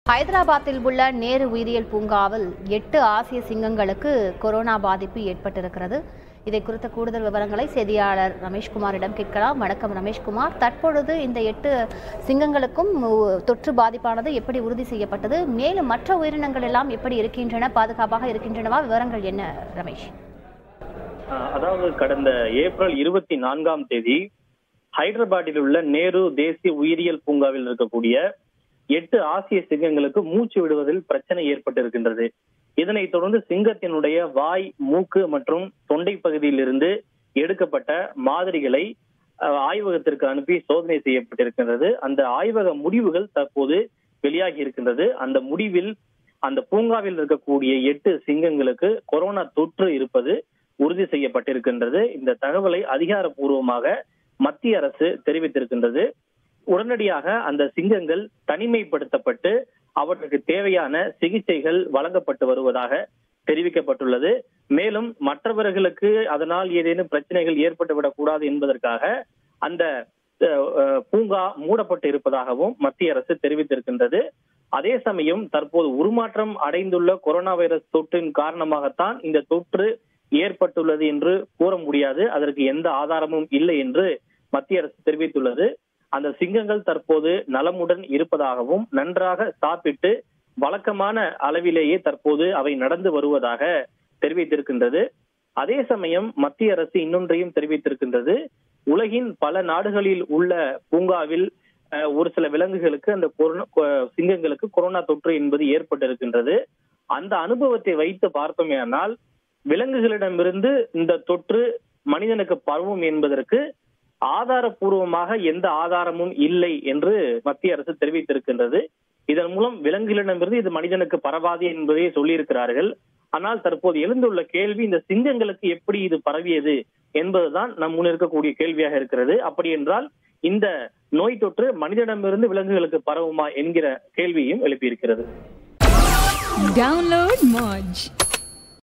ஹைதராபாத்தில் உள்ள நேரு உயிரியல் பூங்காவில் எட்டு ஆசிய சிங்கங்களுக்கு கொரோனா பாதிப்பு ஏற்பட்டிருக்கிறது இதை குறித்த கூடுதல் விவரங்களை செய்தியாளர் ரமேஷ்குமாரிடம் கேட்கலாம் வணக்கம் ரமேஷ்குமார் தற்பொழுது இந்த எட்டு சிங்கங்களுக்கும் உ- தொற்று பாதிப்பானது எப்படி உறுதி செய்யப்பட்டது மேலும் மற்ற உயிரினங்கள் எல்லாம் எப்படி இருக்கின்றன பாதுகாப்பாக இருக்கின்றனவா விவரங்கள் என்ன ரமேஷ் ஆஹ் அதாவது கடந்த ஏப்ரல் இருபத்தி நான்காம் தேதி ஹைதராபாத்தில் உள்ள நேரு தேசிய உயிரியல் பூங்காவில் இருக்கக்கூடிய எட்டு ஆசிய சிங்கங்களுக்கு மூச்சு விடுவதில் பிரச்சனை ஏற்பட்டிருக்கின்றது இதனைத் தொடர்ந்து சிங்கத்தினுடைய வாய் மூக்கு மற்றும் தொண்டை பகுதியிலிருந்து எடுக்கப்பட்ட மாதிரிகளை ஆஹ், ஆய்வகத்திற்கு அனுப்பி சோதனை செய்யப்பட்டிருக்கின்றது அந்த ஆய்வக முடிவுகள் தற்போது வெளியாகி இருக்கின்றது அந்த முடிவில் அந்த பூங்காவில் இருக்கக்கூடிய எட்டு சிங்கங்களுக்கு கொரோனா தொற்று இருப்பது உறுதி செய்யப்பட்டிருக்கின்றது இந்த தகவலை அதிகாரப்பூர்வமாக மத்திய அரசு தெரிவித்திருக்கின்றது உடனடியாக அந்த சிங்கங்கள் தனிமைப்படுத்தப்பட்டு அவற்றுக்கு தேவையான சிகிச்சைகள் வழங்கப்பட்டு வருவதாக தெரிவிக்கப்பட்டுள்ளது மேலும் மற்றவர்களுக்கு அதனால் ஏதேனும் பிரச்சனைகள் ஏற்பட்டுவிடக் கூடாது என்பதற்காக அந்த அஹ், அஹ், பூங்கா மூடப்பட்டு இருப்பதாகவும் மத்திய அரசு தெரிவித்திருக்கின்றது அதே சமயம் தற்போது உருமாற்றம் அடைந்துள்ள கொரோனா வைரஸ் தொற்றின் காரணமாகத்தான் இந்த தொற்று ஏற்பட்டுள்ளது என்று கூற முடியாது அதற்கு எந்த ஆதாரமும் இல்லை என்று மத்திய அரசு தெரிவித்துள்ளது அந்த சிங்கங்கள் தற்போது நலமுடன் இருப்பதாகவும் நன்றாக சாப்பிட்டு வழக்கமான அளவிலேயே தற்போது அவை நடந்து வருவதாக தெரிவித்திருக்கின்றது அதே சமயம் மத்திய அரசு இன்னொன்றையும் தெரிவித்திருக்கின்றது உலகின் பல நாடுகளில் உள்ள பூங்காவில் அஹ், ஒரு சில விலங்குகளுக்கு அந்த கொரோனா கொ- சிங்கங்களுக்கு கொரோனா தொற்று என்பது ஏற்பட்டிருக்கின்றது அந்த அனுபவத்தை வைத்து பார்த்தோமேயானால் விலங்குகளிடமிருந்து இந்த தொற்று மனிதனுக்கு பரவும் என்பதற்கு ஆதாரப்பூர்வமாக எந்த ஆதாரமும் இல்லை என்று மத்திய அரசு தெரிவித்திருக்கின்றது இதன் மூலம் விலங்குகளிடமிருந்து இது மனிதனுக்கு பரவாது என்பதை சொல்லியிருக்கிறார்கள் ஆனால் தற்போது எழுந்துள்ள கேள்வி இந்த சிங்கங்களுக்கு எப்படி இது பரவியது என்பதுதான் நம் முன் இருக்கக்கூடிய கேள்வியாக இருக்கிறது அப்படி என்றால் இந்த நோய் தொற்று மனிதனிடமிருந்து விலங்குகளுக்கு பரவுமா என்கிற கேள்வியும் எழுப்பியிருக்கிறது Download Moj.